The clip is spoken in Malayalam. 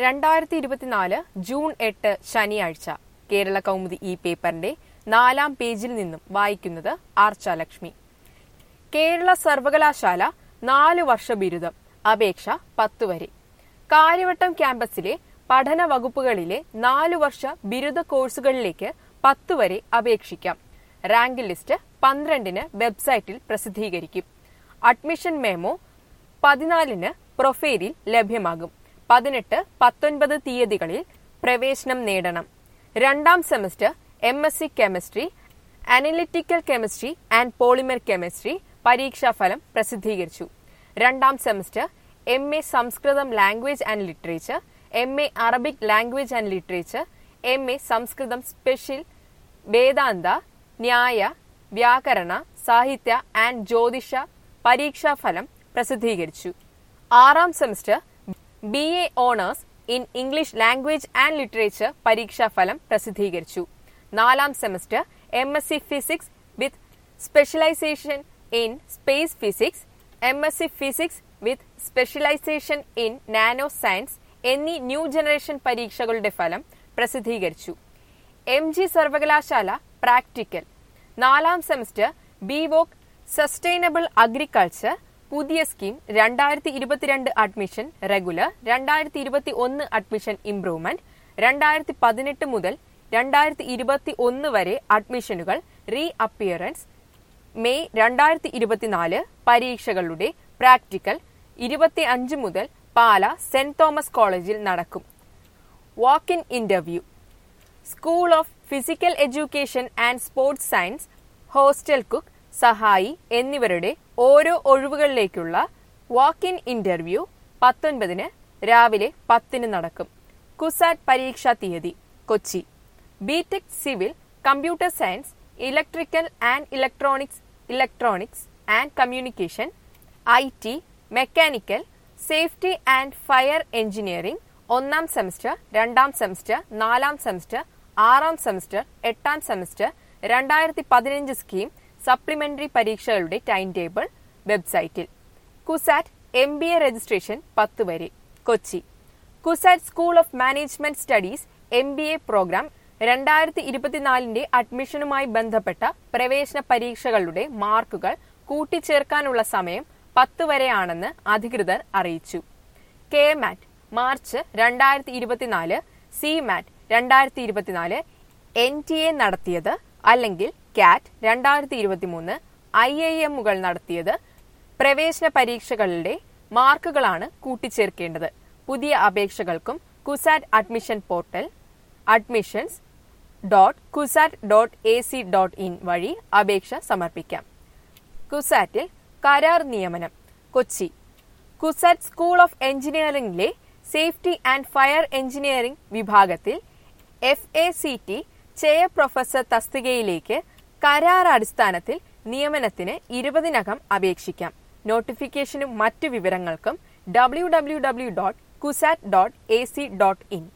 രണ്ടായിരത്തി ഇരുപത്തിനാല് ജൂൺ എട്ട് ശനിയാഴ്ച കേരള കൗമുദി ഈ പേപ്പറിന്റെ നാലാം പേജിൽ നിന്നും വായിക്കുന്നത് ആർച്ചാലക്ഷ്മി കേരള സർവകലാശാല നാല് വർഷ ബിരുദം അപേക്ഷ പത്ത് വരെ കാര്യവട്ടം ക്യാമ്പസിലെ പഠന വകുപ്പുകളിലെ നാലു വർഷ ബിരുദ കോഴ്സുകളിലേക്ക് പത്ത് വരെ അപേക്ഷിക്കാം റാങ്ക് ലിസ്റ്റ് പന്ത്രണ്ടിന് വെബ്സൈറ്റിൽ പ്രസിദ്ധീകരിക്കും അഡ്മിഷൻ മെമ്മോ പതിനാലിന് പ്രൊഫൈലിൽ ലഭ്യമാകും പതിനെട്ട് പത്തൊൻപത് തീയതികളിൽ പ്രവേശനം നേടണം രണ്ടാം semester M S C chemistry analytical chemistry and polymer chemistry പരീക്ഷാഫലം പ്രസിദ്ധീകരിച്ചു രണ്ടാം semester M A Samskritham language and literature M A Arabic language and literature M A Samskritham special Vedanta Nyaya Vyakarana Sahitya and Jyothisha പരീക്ഷാഫലം പ്രസിദ്ധീകരിച്ചു ആറാം semester B A honours in English language and literature പരീക്ഷാഫലം പ്രസിദ്ധീകരിച്ചു നാലാം semester M S C physics with specialisation in space physics M S C physics with specialisation in nano science എന്നീ ന്യൂ ജനറേഷൻ പരീക്ഷകളുടെ ഫലം പ്രസിദ്ധീകരിച്ചു എം ജി സർവകലാശാല പ്രാക്ടിക്കൽ നാലാം semester B voc sustainable agriculture പുതിയ സ്കീം രണ്ടായിരത്തി ഇരുപത്തിരണ്ട് അഡ്മിഷൻ റെഗുലർ രണ്ടായിരത്തി ഇരുപത്തി ഒന്ന് അഡ്മിഷൻ ഇംപ്രൂവ്മെന്റ് രണ്ടായിരത്തി പതിനെട്ട് മുതൽ രണ്ടായിരത്തി ഇരുപത്തി ഒന്ന് വരെ അഡ്മിഷനുകൾ റീ അപ്പിയറൻസ് മെയ് രണ്ടായിരത്തി ഇരുപത്തിനാല് പരീക്ഷകളുടെ പ്രാക്ടിക്കൽ ഇരുപത്തി അഞ്ച് മുതൽ പാല സെന്റ് തോമസ് കോളേജിൽ നടക്കും walk in interview school of physical education and sports science hostel cook സഹായി എന്നിവരുടെ ഓരോ ഒഴിവുകളിലേക്കുള്ള വാക്ക് ഇൻ ഇന്റർവ്യൂ പത്തൊൻപതിന് രാവിലെ പത്തിന് നടക്കും കുസാറ്റ് പരീക്ഷാ തീയതി Kochi B Tech civil computer science electrical and electronics electronics and communication I T mechanical safety and fire engineering ഒന്നാം സെമസ്റ്റർ രണ്ടാം സെമസ്റ്റർ നാലാം സെമസ്റ്റർ ആറാം സെമസ്റ്റർ എട്ടാം സെമസ്റ്റർ രണ്ടായിരത്തി പതിനഞ്ച് സ്കീം സപ്ലിമെന്ററി പരീക്ഷകളുടെ ടൈം ടേബിൾ വെബ്സൈറ്റിൽ CUSAT M B A registration പത്ത് വരെ Kochi CUSAT school of management studies M B A programme രണ്ടായിരത്തി ഇരുപത്തിനാലിന്റെ അഡ്മിഷനുമായി ബന്ധപ്പെട്ട പ്രവേശന പരീക്ഷകളുടെ മാർക്കുകൾ കൂട്ടിച്ചേർക്കാനുള്ള സമയം പത്ത് വരെയാണെന്ന് അധികൃതർ അറിയിച്ചു കെ മാറ്റ് മാർച്ച് രണ്ടായിരത്തി ഇരുപത്തിനാല് സി മാറ്റ് രണ്ടായിരത്തി ഇരുപത്തിനാല് എൻ ടി എ നടത്തിയത് അല്ലെങ്കിൽ കാറ്റ് രണ്ടായിരത്തി ഇരുപത്തിമൂന്ന് ഐ ഐ എമ്മുകൾ നടത്തിയത് പ്രവേശന പരീക്ഷകളുടെ മാർക്കുകളാണ് കൂട്ടിച്ചേർക്കേണ്ടത് പുതിയ അപേക്ഷകൾക്കും CUSAT admission portal admissions dot CUSAT dot A C dot in വഴി അപേക്ഷ സമർപ്പിക്കാം കുസാറ്റിൽ കരാർ നിയമനം കൊച്ചി കുസാറ്റ് സ്കൂൾ ഓഫ് എഞ്ചിനീയറിംഗിലെ സേഫ്റ്റി ആൻഡ് ഫയർ എഞ്ചിനീയറിംഗ് വിഭാഗത്തിൽ F A C T chair professor തസ്തികയിലേക്ക് കരാർ അടിസ്ഥാനത്തിൽ നിയമനത്തിന് ഇരുപതിനകം അപേക്ഷിക്കാം നോട്ടിഫിക്കേഷനും മറ്റു വിവരങ്ങൾക്കും W W W dot CUSAT dot A C dot in